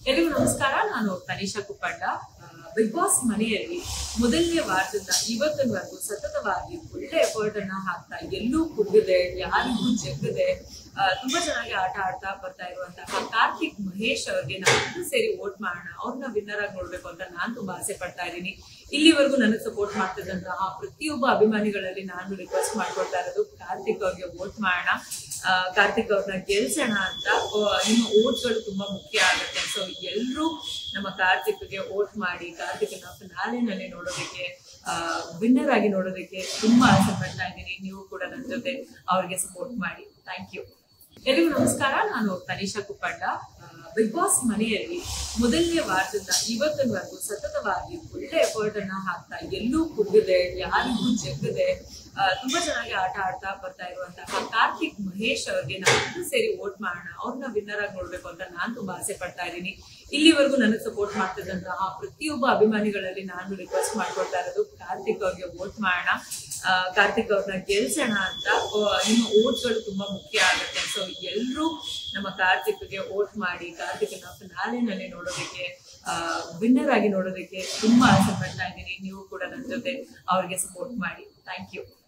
ಎಲ್ರಿಗೂ ನಮಸ್ಕಾರ ನಾನು ತನಿಷಾ ಕುಪ್ಪಂಡ ಬಿಗ್ ಬಾಸ್ ಮನೆಯಲ್ಲಿ ಮೊದಲನೇ ವಾರದಿಂದ ಇವತ್ತಿನವರೆಗೂ ಸತತವಾಗಿ ಒಳ್ಳೆ ಎಫರ್ಟ್ ಅನ್ನ ಹಾಕ್ತಾ ಎಲ್ಲೂ ಕುಗ್ಗದೆ ಯಾರಿಗೂ ಜಗ್ಗದೆ ಆ, ತುಂಬಾ ಚೆನ್ನಾಗಿ ಆಟ ಆಡ್ತಾ ಬರ್ತಾ ಇರುವಂತಹ ಕಾರ್ತಿಕ್ ಮಹೇಶ್ ಅವ್ರಿಗೆ ನಾವು ಸೇರಿ ವೋಟ್ ಮಾಡೋಣ ಅವ್ರನ್ನ ವಿನ್ನರ್ ಆಗಿ ನೋಡ್ಬೇಕು ಅಂತ ನಾನ್ ತುಂಬಾ ಆಸೆ ಪಡ್ತಾ ಇದ್ದೀನಿ ಇಲ್ಲಿವರೆಗೂ ನನಗೆ ಸಪೋರ್ಟ್ ಮಾಡ್ತಿದ್ದಂತಹ ಪ್ರತಿಯೊಬ್ಬ ಅಭಿಮಾನಿಗಳಲ್ಲಿ ನಾನು ರಿಕ್ವೆಸ್ಟ್ ಮಾಡ್ಕೊಳ್ತಾ ಇರೋದು ಕಾರ್ತಿಕ್ ಅವ್ರಿಗೆ ವೋಟ್ ಮಾಡೋಣ ಆ, ಕಾರ್ತಿಕ್ ಅವ್ರನ್ನ ಗೆಲ್ಸೋಣ ಅಂತ ಆ, ನಿಮ್ಮ ಓಟ್ಗಳು ತುಂಬಾ ಮುಖ್ಯ ಆಗುತ್ತೆ ಸೊ ಎಲ್ರೂ ನಮ್ಮ ಕಾರ್ತಿಕ್ಗೆ ವೋಟ್ ಮಾಡಿ ಕಾರ್ತಿಕ್ನ ಫಿನಾಲಿನಲ್ಲಿ ನೋಡೋದಕ್ಕೆ ವಿನ್ನರ್ ಆಗಿ ನೋಡೋದಕ್ಕೆ ತುಂಬಾ ಆಸೆ ಪಡ್ತಾ ಇದ್ದೀನಿ ನೀವು ಕೂಡ ನನ್ನ ಜೊತೆ ಅವ್ರಿಗೆ ಸಪೋರ್ಟ್ ಮಾಡಿ ಥ್ಯಾಂಕ್ ಯು ಎಲ್ರಿಗೂ ನಮಸ್ಕಾರ ನಾನು ತನಿಷಾ ಕುಪ್ಪಂಡ ಬಿಗ್ ಬಾಸ್ ಮನೆಯಲ್ಲಿ ಮೊದಲನೇ ವಾರದಿಂದ ಇವತ್ತಿನವರೆಗೂ ಸತತವಾಗಿ ಒಳ್ಳೆ ಎಫರ್ಟ್ ಅನ್ನ ಹಾಕ್ತಾ ಎಲ್ಲೂ ಕುಗ್ಗದೆ ಯಾರಿಗೂ ಜಗ್ಗದೆ ಆ, ತುಂಬಾ ಚೆನ್ನಾಗಿ ಆಟ ಆಡ್ತಾ ಬರ್ತಾ ಇರುವಂತಹ ಕಾರ್ತಿಕ್ ಮಹೇಶ್ ಅವ್ರಿಗೆ ನಾವು ಸೇರಿ ವೋಟ್ ಮಾಡೋಣ ಅವ್ರನ್ನ ವಿನ್ನರ್ ಆಗಿ ನೋಡ್ಬೇಕು ಅಂತ ನಾನ್ ತುಂಬಾ ಆಸೆ ಪಡ್ತಾ ಇದ್ದೀನಿ ಇಲ್ಲಿವರೆಗೂ ನನಗೆ ಸಪೋರ್ಟ್ ಮಾಡ್ತಿದ್ದಂತಹ ಪ್ರತಿಯೊಬ್ಬ ಅಭಿಮಾನಿಗಳಲ್ಲಿ ನಾನು ರಿಕ್ವೆಸ್ಟ್ ಮಾಡ್ಕೊಳ್ತಾ ಇರೋದು ಕಾರ್ತಿಕ್ ಅವ್ರಿಗೆ ವೋಟ್ ಮಾಡೋಣ ಆ, ಕಾರ್ತಿಕ್ ಅವ್ರನ್ನ ಗೆಲ್ಸೋಣ ಅಂತ ಆ, ನಿಮ್ಮ ಓಟ್ಗಳು ತುಂಬಾ ಮುಖ್ಯ ಆಗುತ್ತೆ ಸೊ ಎಲ್ರೂ ನಮ್ಮ ಕಾರ್ತಿಕ್ಗೆ ವೋಟ್ ಮಾಡಿ ಕಾರ್ತಿಕ್ನ ಫಿನಾಲಿನಲ್ಲಿ ನೋಡೋದಕ್ಕೆ ವಿನ್ನರ್ ಆಗಿ ನೋಡೋದಕ್ಕೆ ತುಂಬಾ ಆಸೆ ಪಡ್ತಾ ಇದ್ದೀನಿ ನೀವು ಕೂಡ ನನ್ನ ಜೊತೆ ಅವ್ರಿಗೆ ಸಪೋರ್ಟ್ ಮಾಡಿ ಥ್ಯಾಂಕ್ ಯು